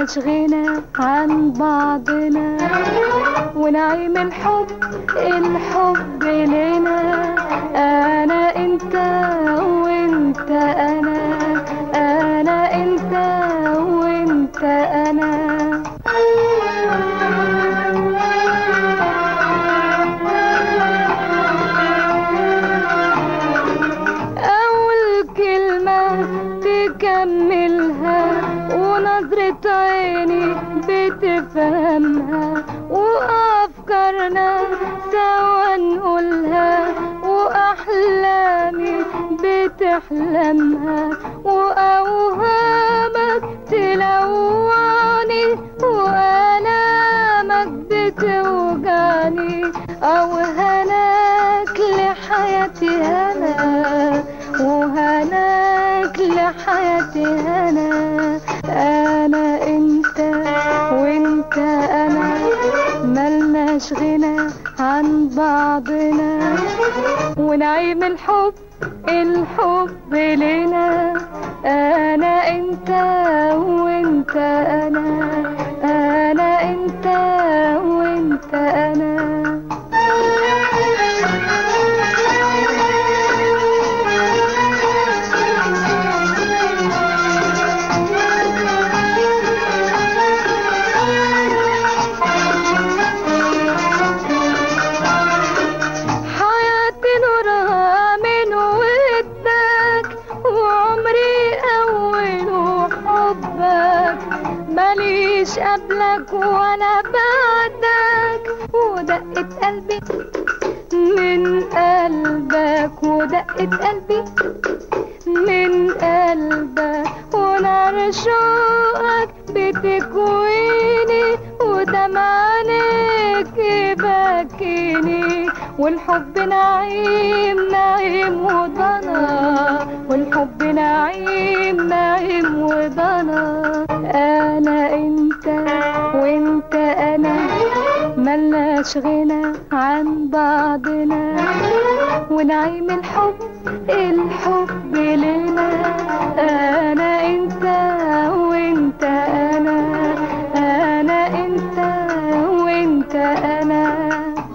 ملناش غنى عن بعضنا ونعيم الحب الحب لنا انا انت وانت انا انا انت وانت انا أول كلمة تكملها ونظرة عيني بتفهمها وأفكارنا سوا نقولها وأحلامي بتحلمها وأوهامك تلوعني وآلامك بتوجعني أو هناك لحياتي هنا وهناك لحياتي هنا أنا أنت وأنت أنا ملناش غنى عن بعضنا ونعيم الحب الحب لنا أنا أنت وأنت أنا أنا أنت وأنت أنا حياتي نورها من ودك وعمري أول حبك ماليش قبلك ولا بعدك ودقة قلبي من قلبك ودقة قلبي من قلبك ونار شوقك بتكويني ودمع عينيك يبكيني والحب نعيم نعيم وضنا والحب نعيم نعيم وضنا انا انت وانت انا ملناش غنى عن بعضنا ونعيم الحب الحب لنا انا انت وانت انا انا انت وانت انا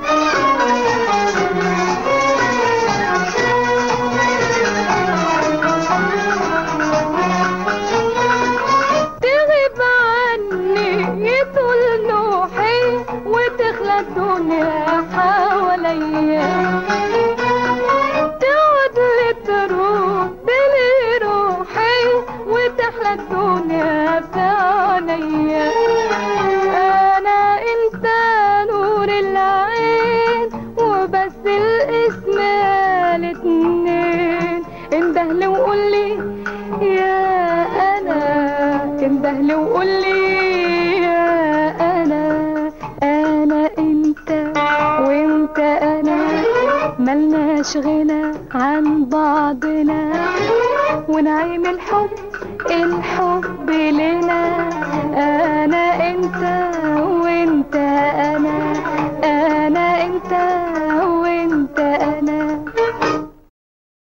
تغيب عني طول نوحي وتخلى الدنيا حواليا تقعد لي تروح بلي روحي وتحلى الدنيا في عينيا انا انت نور العين وبس الاسم الاتنين اندهلي وقولي يا انا اندهلي وقولي يا انا انا انت وانت انا ملناش غنى عن بعضنا ونعيم الحب الحب ليه